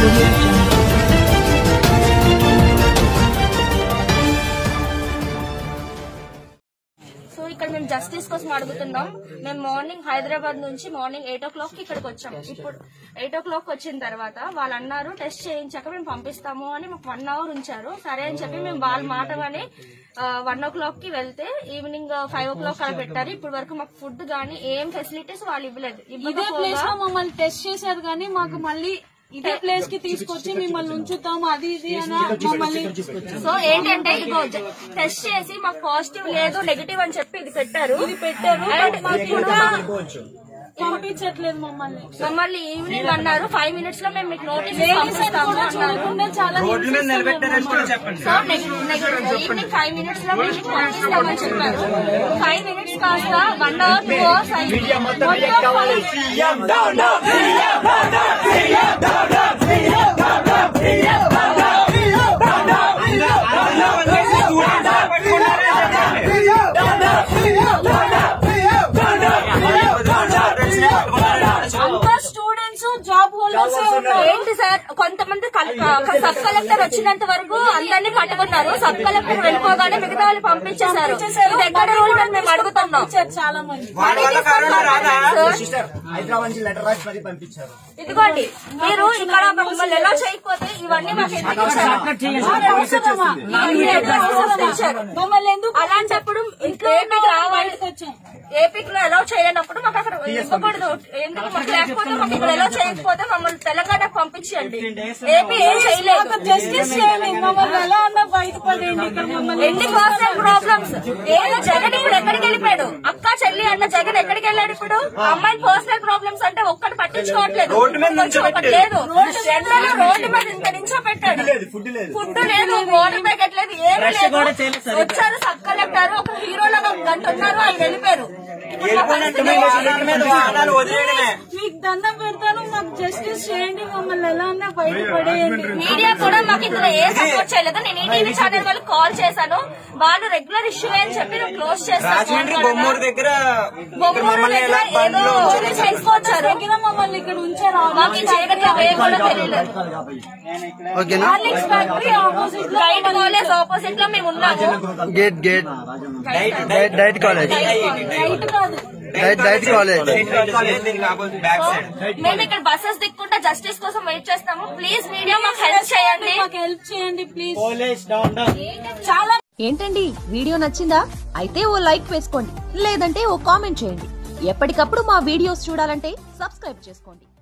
audio jungle. So ఇక్కడ మేము justice కోసం అడుగుతున్నాం మేము మార్నింగ్ హైదరాబాద్ నుంచి మార్నింగ్ ఎయిట్ ఓ క్లాక్ కి ఇక్కడికి వచ్చాం ఇప్పుడు ఎయిట్ ఓ క్లాక్ వచ్చిన తర్వాత వాళ్ళు అన్నారు టెస్ట్ చేయించాక మేము పంపిస్తాము అని మాకు వన్ అవర్ ఉంచారు సరే అని చెప్పి మేము వాళ్ళ మాట అని వన్ ఓ క్లాక్ కి వెళ్తే ఈవినింగ్ ఫైవ్ ఓ క్లాక్ అలా పెట్టారు ఇప్పుడు వరకు మాకు ఫుడ్ గానీ ఏం ఫెసిలిటీస్ వాళ్ళు ఇవ్వలేదు ఇదే ప్లేస్ ఇవ్వకపోగా లో మమ్మల్ని టెస్ట్ చేశారు కానీ మాకు మళ్ళీ ఇదే ప్లేస్ కి తీసుకొచ్చి మిమ్మల్ని ఉంచుతాం అది ఇది అని మమ్మల్ని సో ఏంటంటే ఇగో టెస్ట్ చేసి మాకు పాజిటివ్ లేదు నెగిటివ్ అని చెప్పి ఇది పెట్టారు ఇది పెట్టారు And మాకు ఇప్పుడు ఇంకా పంపించట్లేదు మమ్మల్ని మమ్మల్ని ఈవినింగ్ అన్నారు ఫైవ్ మినిట్స్ లో మేము మీకు నోటీస్ లేడీస్ పంపిస్తాము కూడా అన్నారు చూడకుండా చాలా రోడ్డు మీద నిలబెట్టారని కూడా చెప్పండి సో ఈవినింగ్ ఫైవ్ మినిట్స్ లో మేము మీకు పంపిస్తామని చెప్పారు ఫైవ్ మినిట్స్ కాస్త వన్ అవర్ టూ అవర్స్ అయింది అంతా స్టూడెంట్స్ జాబ్ హోల్డర్స్ ఉన్నారు ఏంటి సార్ కొంతమంది సబ్ కలెక్టర్ వచ్చినంత వరకు అందరినీ పట్టుకున్నారు సబ్ కలెక్టర్ వెళ్ళిపోగానే మిగతా వాళ్ళు పంపించేశారు ఇది ఎక్కడ రూల్ అని మేము అడుగుతున్నాం పంపించారు చాలా మంది వాళ్ళ వల్ల కరోనా రాదా సార్, హైదరాబాద్ నుంచి లెటర్ రాసి మరీ పంపించారు ఇదిగోండి మీరు ఇక్కడ మమ్మల్ని ఎలా చేయకపోతే ఇవన్నీ మాకు ఎందుకు ఇచ్చారు? మరి అవసరమా? ఇవన్నీ ఎక్కడ అవసరం ఇచ్చారు? మమ్మల్ని ఎందుకు అలాంటప్పుడు ఇంట్లో ఏపీకి రావాలి బయటకు వచ్చాం ఏపీకి లో ఎలా చేయనప్పుడు మాకు అక్కడ ఇవ్వకూడదు ఎందుకు మాకు లేకపోతే మాకు ఇక్కడ ఎలా చేయకపోతే మమ్మల్ని తెలంగాణకు పంపించండి ఏపీ ఏం చేయలేదు జస్టిస్ చేయండి మమ్మల్ని ఎలా అన్నా బయటపడేయండి ఇక్కడ మమ్మల్ని ఎన్ని పర్సనల్ ప్రాబ్లమ్స్ ఏదో జగన్ ఇప్పుడు ఎక్కడికి వెళ్ళిపోయాడు అక్క చెల్లి అన్న జగన్ ఎక్కడికి వెళ్ళాడు ఇప్పుడు అమ్మాయి పర్సనల్ ప్రాబ్లమ్స్ అంటే ఒక్కటి పట్టించుకోవట్లేదు రోడ్డు మీద కొంచెం ఒకటి లేదు ఎండలో రోడ్డు మీద ఇంత నించో పెట్టాడు ఫుడ్ లేదు ఫుడ్ లేదు వాటర్ ప్యాకెట్ లేదు ఏమీ లేదు వచ్చారు సబ్ కలెక్టర్ ఒక హీరోలో ఒక గంట ఉన్నారు ఆయన వెళ్ళిపోయారు ఇప్పుడు మా వెళ్ళిపోయినట్టు పరిస్థితి మేము ఏంటి? వాహనాల మీద వాహనాలు వదిలేయడమే మీకు దండం పెడతాను మాకు జస్టిస్ చేయండి మమ్మల్ని ఎలా అన్నా బయటపడేయండి మీడియా కూడా మాకు ఇందులో ఏ సపోర్ట్ చేయలేదు నేను ఈటీవీ ఛానల్ వాళ్ళకి కాల్ చేశాను వాళ్ళు రెగ్యులర్ ఇష్యూ అని చెప్పి నేను క్లోజ్ రాజమండ్రి చేస్తాను బొమ్మూరు దగ్గర ఇక్కడ బొమ్మూరు మమ్మల్ని ఎలా దగ్గర ఏదో బండ్లో చేసుకొచ్చారు దగ్గర మమ్మల్ని ఇక్కడ ఉంచారు మాకు ఈ చీకట్లో వే కూడా తెలియలేదు హార్లిక్స్ ఫ్యాక్టరీ ఆపోజిట్ లో గైడ్ కాలేజ్ ఆపోజిట్ లో మేము ఉన్నాము gate gate DIET DIET DIET college right కాదు డైట్ డైట్ కాలేజ్ కాలేజ్ దీనికి ఆపోజిట్ బ్యాక్ సైడ్ మేము ఇక్కడ బస్సెస్ దిక్కుంటా జస్టిస్ కోసం వెయిట్ చేస్తాము ప్లీజ్ మీడియా మాకు హెల్ప్ చేయండి మాకు హెల్ప్ చేయండి ప్లీజ్ చాలా ఏంటండి వీడియో నచ్చిందా అయితే ఓ లైక్ వేసుకోండి లేదంటే ఓ కామెంట్ చేయండి ఎప్పటికప్పుడు మా వీడియోస్ చూడాలంటే సబ్స్క్రైబ్ చేసుకోండి